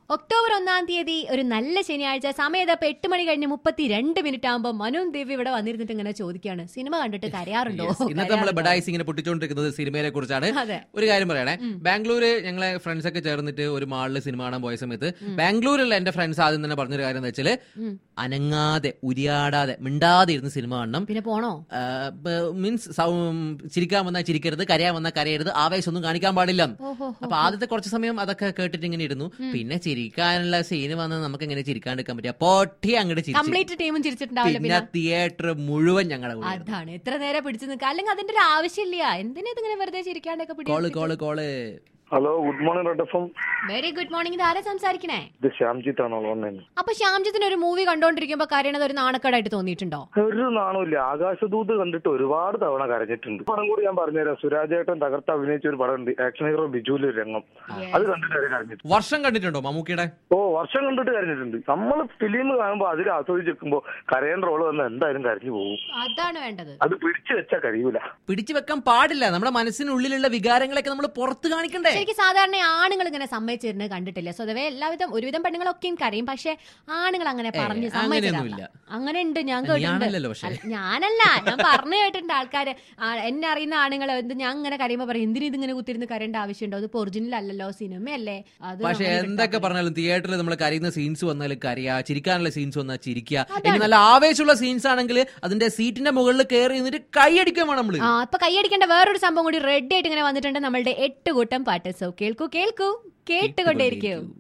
October ഒന്നാം തീയതി ഒരു നല്ല ശനിയാഴ്ച സമയത്ത് ഇപ്പൊ എട്ട് മണി കഴിഞ്ഞ് മുപ്പത്തി രണ്ട് മിനിറ്റ് ആകുമ്പോൾ മനുവും ദേവി ഇവിടെ വന്നിരുന്നിട്ട് ഇങ്ങനെ ചോദിക്കുകയാണ് സിനിമ കണ്ടിട്ട് കരയാറുണ്ടോ Yes. ഇന്നത്തെ നമ്മള് ബഡായിസ് ഇങ്ങനെ പൊട്ടിച്ചോണ്ടിരിക്കുന്നത് സിനിമയെ കുറിച്ചാണ് അതെ ഒരു കാര്യം പറയണേ ബാംഗ്ലൂര് ഞങ്ങളെ ഫ്രണ്ട്സ് ഒക്കെ ചേർന്നിട്ട് ഒരു മാളില് സിനിമ കാണാൻ പോയ സമയത്ത് ബാംഗ്ലൂരിലുള്ള എന്റെ ഫ്രണ്ട്സ് ആദ്യം തന്നെ പറഞ്ഞൊരു കാര്യം എന്ന് വെച്ചാല് ഉം. അനങ്ങാതെ ഉരിയാടാതെ മിണ്ടാതെ ഇരുന്ന് സിനിമ കാണണം പിന്നെ പോണോ മീൻസ് ചിരിക്കാൻ വന്നാൽ ചിരിക്കരുത് കരയാൻ വന്നാൽ കരയരുത് ആവേശം ഒന്നും കാണിക്കാൻ പാടില്ല ഓഹോ അപ്പൊ ആദ്യത്തെ കുറച്ച് സമയം അതൊക്കെ കേട്ടിട്ട് ഇങ്ങനെ ഇരുന്നു പിന്നെ ചിരിക്കാനുള്ള സീന് വന്ന് നമുക്ക് എങ്ങനെ ചിരിക്കാണ്ടിരിക്കാൻ പറ്റിയ പൊട്ടി അങ്ങോട്ട് ചിരിച്ചു കംപ്ലീറ്റ് ടീമും ചിരിച്ചിട്ടുണ്ടാവില്ല പിന്നെ പിന്നെ തിയേറ്റർ മുഴുവൻ ഞങ്ങളുടെ കൂടെ അതാണ് എത്ര നേരം പിടിച്ചു നിൽക്കുക അല്ലെങ്കിൽ അതിന്റെ ഒരു ആവശ്യമില്ല എന്തിനാ ഇതിങ്ങനെ വെറുതെ ചിരിക്കാണ്ടൊക്കെ കോള് പിടിച്ചു call call hello good morning red F M very good morning ഇത് ആരാ സംസാരിക്കണേ ഇത് ശ്യാംജിത്ത് ആണോ ഓൺലൈൻ അപ്പൊ ശ്യാംജിത്തിന് ഒരു മൂവി കണ്ടോണ്ടിരിക്കുമ്പോ കരയണത് ഒരു നാണക്കേടായിട്ട് തോന്നിയിട്ടുണ്ടോ ഒരു നാണമില്ല ആകാശദൂത് കണ്ടിട്ട് ഒരുപാട് തവണ കരഞ്ഞിട്ടുണ്ട് പടം കൂടി ഞാൻ പറഞ്ഞുതരാം സുരാജേട്ടൻ തകർത്ത് അഭിനയിച്ച ഒരു പടം ഉണ്ട് ആക്ഷൻ ഹീറോ ബിജുവിൽ ഒരു രംഗം അത് കണ്ടിട്ട് അവര് കരഞ്ഞിട്ടുണ്ട് വർഷം കണ്ടിട്ടുണ്ടോ മമ്മൂക്കിയുടെ ഓ വർഷം കണ്ടിട്ട് കരഞ്ഞിട്ടുണ്ട് നമ്മൾ ഫിലിം കാണുമ്പോൾ അതിൽ ആസ്വദിച്ചിരിക്കുമ്പോൾ കരയേണ്ട റോള് വന്ന് എന്തായാലും കരഞ്ഞു പോകും അതാണ് വേണ്ടത് അത് പിടിച്ചു വെച്ചാൽ കഴിയൂല പിടിച്ചു വെക്കാൻ പാടില്ല നമ്മുടെ മനസ്സിനുള്ളിലുള്ള വികാരങ്ങളൊക്കെ നമ്മൾ പുറത്ത് കാണിക്കണ്ടേ ശരിക്കും സാധാരണ ആണുങ്ങൾ ഇങ്ങനെ സമ്മതിച്ചിരുന്നത് കണ്ടിട്ടില്ല സ്വതവേ എല്ലാവിധം ഒരുവിധം പെണ്ണുങ്ങളൊക്കെയും കരയും പക്ഷെ ആണുങ്ങൾ അങ്ങനെ പറഞ്ഞ് അങ്ങനെയൊന്നുമില്ല. സമ്മതിച്ചില്ല അങ്ങനെ ഉണ്ട് ഞാൻ നീയാണല്ലോ പക്ഷേ. അല്ല, ഞാനല്ല ഞാൻ പറഞ്ഞു കേട്ടിട്ടുണ്ട് ആൾക്കാര് ആ, എന്നെ അറിയുന്ന ആണുങ്ങൾ എന്ത് ഞാൻ അങ്ങനെ കരയുമ്പോ പറയും എന്തിനു ഇതിങ്ങനെ കുത്തിരുന്ന് കരയേണ്ട ആവശ്യമുണ്ടോ അത് ഒറിജിനൽ അല്ലല്ലോ സിനിമയല്ലേ അത് പക്ഷെ അങ്ങനെ എന്തൊക്കെ എടുത്താ മതി. പറഞ്ഞാലും തിയേറ്ററിൽ നമ്മൾ കരയുന്ന സീൻസ് വന്നാൽ കരയാ ചിരിക്കാനുള്ള സീൻസ് വന്നാൽ ചിരിക്കുക ഇനി നല്ല ആവേശമുള്ള സീൻസ് ആണെങ്കിൽ അതിന്റെ സീറ്റിന്റെ മുകളിൽ കയറി നിന്നിട്ട് കൈയടിക്കാൻ വേണം നമ്മള് ആ ഇപ്പൊ കൈയടിക്കേണ്ട വേറൊരു സംഭവം കൂടി റെഡി ആയിട്ട് ഇങ്ങനെ വന്നിട്ടുണ്ട് നമ്മളുടെ എട്ട് കൂട്ടം പാട്ട് സോ കേൾക്കൂ കേൾക്കൂ കേട്ടുകൊണ്ടേയിരിക്കൂ